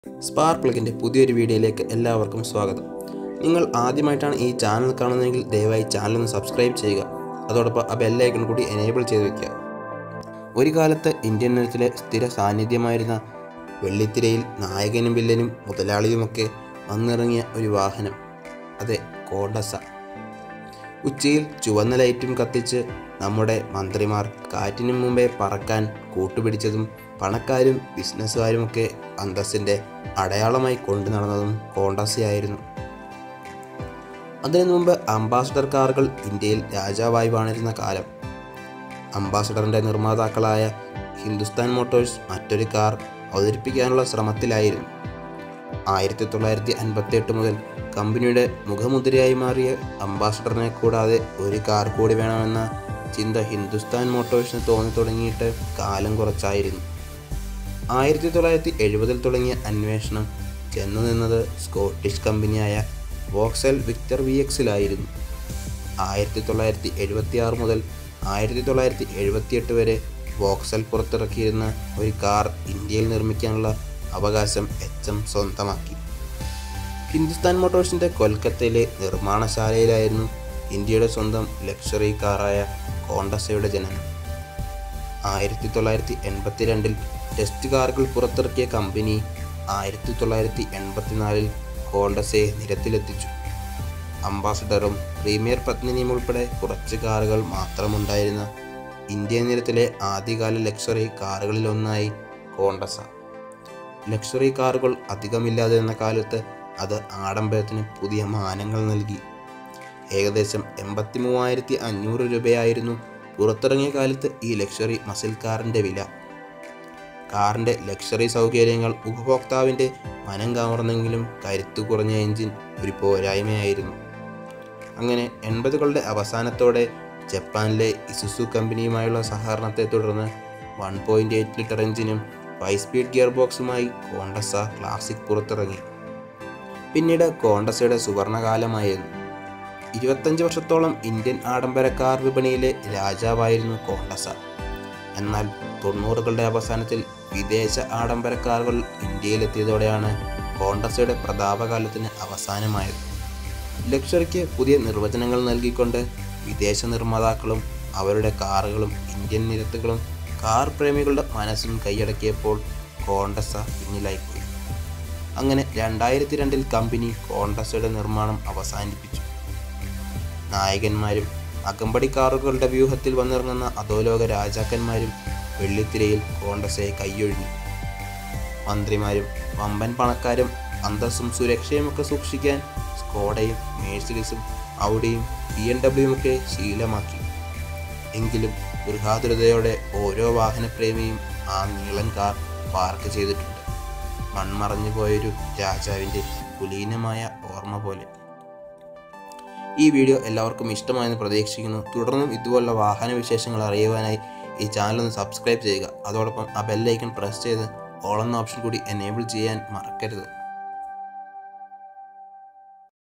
spark പ്ലഗിൻ്റെ പുതിയൊരു വീഡിയോയിലേക്ക് എല്ലാവർക്കും സ്വാഗതം നിങ്ങൾ ആദ്യമായിട്ടാണ് ഈ ചാനൽ കാണുന്നതെങ്കിൽ ദയവായി ചാനൽ ഒന്ന് സബ്സ്ക്രൈബ് ചെയ്യുക അതോടൊപ്പം ആ ബെല്ലൈക്കൺ കൂടി എനേബിൾ ചെയ്ത് വെക്കുക ഒരു കാലത്ത് ഇന്ത്യൻ നിരത്തിലെ സ്ഥിര സാന്നിധ്യമായിരുന്ന വെള്ളിത്തിരയിൽ നായകനും വില്ലനും മുതലാളിയുമൊക്കെ വന്നിറങ്ങിയ ഒരു വാഹനം അതെ കോണ്ടസ ഉച്ചയിൽ ചുവന്ന ലൈറ്റും കത്തിച്ച് നമ്മുടെ മന്ത്രിമാർ കാറ്റിനു മുമ്പേ പറക്കാൻ കൂട്ടുപിടിച്ചതും പണക്കാരും ബിസിനസ്സുകാരുമൊക്കെ അന്തസ്സിൻ്റെ അടയാളമായി കൊണ്ടു നടന്നതും കോണ്ടസയായിരുന്നു അതിനു മുമ്പ് അംബാസഡർ കാറുകൾ ഇന്ത്യയിൽ രാജാവായി വാണിരുന്ന കാലം അംബാസഡറിൻ്റെ നിർമ്മാതാക്കളായ ഹിന്ദുസ്ഥാൻ മോട്ടോഴ്സ് മറ്റൊരു കാർ അവതരിപ്പിക്കാനുള്ള ശ്രമത്തിലായിരുന്നു ആയിരത്തി തൊള്ളായിരത്തി അൻപത്തി എട്ട് മുതൽ കമ്പനിയുടെ മുഖമുദ്രയായി മാറിയ അംബാസഡറിനെ കൂടാതെ ഒരു കാർ കൂടി വേണമെന്ന ചിന്ത ഹിന്ദുസ്ഥാൻ മോട്ടോഴ്സിന് തോന്നി തുടങ്ങിയിട്ട് കാലം കുറച്ചായിരുന്നു ആയിരത്തി തൊള്ളായിരത്തി എഴുപതിൽ തുടങ്ങിയ അന്വേഷണം ചെന്നു നിന്നത് സ്കോട്ടിഷ് കമ്പനിയായ വോക്സൽ വിക്ടർ വി എക്സിലായിരുന്നു ആയിരത്തി തൊള്ളായിരത്തി എഴുപത്തി ആറ് മുതൽ ആയിരത്തി തൊള്ളായിരത്തി എഴുപത്തിയെട്ട് വരെ വോക്സൽ പുറത്തിറക്കിയിരുന്ന ഒരു കാർ ഇന്ത്യയിൽ നിർമ്മിക്കാനുള്ള അവകാശം എച്ച് എം സ്വന്തമാക്കി ഹിന്ദുസ്ഥാൻ മോട്ടോഴ്സിൻ്റെ കൊൽക്കത്തയിലെ നിർമ്മാണശാലയിലായിരുന്നു ഇന്ത്യയുടെ സ്വന്തം ലക്ഷറി കാറായ കോണ്ടസയുടെ ജനനം ആയിരത്തി തൊള്ളായിരത്തി എൺപത്തിരണ്ടിൽ ടെസ്റ്റ് കാറുകൾ പുറത്തിറക്കിയ കമ്പനി ആയിരത്തി തൊള്ളായിരത്തി എൺപത്തിനാലിൽ കോണ്ടസയെ നിരത്തിലെത്തിച്ചു അംബാസഡറും പ്രീമിയർ പത്മിനിയും ഉൾപ്പെടെ കുറച്ച് കാറുകൾ മാത്രമുണ്ടായിരുന്ന ഇന്ത്യൻ നിരത്തിലെ ആദ്യകാല ലക്ഷറി കാറുകളിലൊന്നായി കോണ്ടസ ലക്ഷറി കാറുകൾ അധികമില്ലാതെ എന്ന കാലത്ത് അത് ആഡംബരത്തിന് പുതിയ മാനങ്ങൾ നൽകി ഏകദേശം എൺപത്തി മൂവായിരത്തി അഞ്ഞൂറ് രൂപയായിരുന്നു പുറത്തിറങ്ങിയ കാലത്ത് ഈ ലക്ഷറി മസിൽ കാറിൻ്റെ വില കാറിൻ്റെ ലക്ഷറി സൗകര്യങ്ങൾ ഉപഭോക്താവിൻ്റെ മനം കവർന്നെങ്കിലും കരുത്തു കുറഞ്ഞ എഞ്ചിൻ ഒരു പോരായ്മയായിരുന്നു അങ്ങനെ എൺപതുകളുടെ അവസാനത്തോടെ ജപ്പാനിലെ ഇസുസു കമ്പനിയുമായുള്ള സഹകരണത്തെ തുടർന്ന് വൺ പോയിൻറ്റ് എയ്റ്റ് ലിറ്റർ എഞ്ചിനും ഫൈവ് സ്പീഡ് ഗിയർ ബോക്സുമായി കോണ്ടസ ക്ലാസിക് പുറത്തിറങ്ങി പിന്നീട് കോണ്ടസയുടെ സുവർണകാലമായിരുന്നു ഇരുപത്തഞ്ച് വർഷത്തോളം ഇന്ത്യൻ ആഡംബര കാർ വിപണിയിലെ രാജാവായിരുന്നു കോണ്ടസ എന്നാൽ തൊണ്ണൂറുകളുടെ അവസാനത്തിൽ വിദേശ ആഡംബര കാറുകൾ ഇന്ത്യയിലെത്തിയതോടെയാണ് കോണ്ടസയുടെ പ്രതാപകാലത്തിന് അവസാനമായത് ലക്ഷറിക്ക് പുതിയ നിർവചനങ്ങൾ നൽകിക്കൊണ്ട് വിദേശ നിർമ്മാതാക്കളും അവരുടെ കാറുകളും ഇന്ത്യൻ നിരത്തുകളും കാർ പ്രേമികളുടെ മനസ്സും കൈയടക്കിയപ്പോൾ കോണ്ടസ പിന്നിലായിപ്പോയി അങ്ങനെ രണ്ടായിരത്തി രണ്ടിൽ കമ്പനി കോണ്ടസയുടെ നിർമ്മാണം അവസാനിപ്പിച്ചു നായകന്മാരും അകമ്പടി കാറുകളുടെ വ്യൂഹത്തിൽ വന്നിറങ്ങുന്ന അധോലോക രാജാക്കന്മാരും വെള്ളിത്തിരയിൽ കോണ്ടസയെ കൈയൊഴിഞ്ഞു മന്ത്രിമാരും വമ്പൻ പണക്കാരും അന്തസ്സും സുരക്ഷയുമൊക്കെ സൂക്ഷിക്കാൻ സ്കോഡയും മേഴ്സിഡിസും ഔഡിയും ബി എം ഡബ്ല്യുവും ഒക്കെ ശീലമാക്കി എങ്കിലും ഗൃഹാതുരതയോടെ ഓരോ വാഹനപ്രേമിയും ആ നീളൻ കാർ പാർക്ക് ചെയ്തിട്ടുണ്ട് മൺമറഞ്ഞു പോയൊരു രാജാവിൻ്റെ കുലീനമായ ഓർമ്മ പോലെ ഈ വീഡിയോ എല്ലാവർക്കും ഇഷ്ടമായെന്ന് പ്രതീക്ഷിക്കുന്നു തുടർന്നും ഇതുപോലുള്ള വാഹന വിശേഷങ്ങൾ അറിയുവാനായി ഈ ചാനൽ ഒന്ന് സബ്സ്ക്രൈബ് ചെയ്യുക അതോടൊപ്പം ആ ബെല്ലൈക്കൺ പ്രസ് ചെയ്ത് ഓൾ എന്ന ഓപ്ഷൻ കൂടി എനേബിൾ ചെയ്യാൻ മറക്കരുത്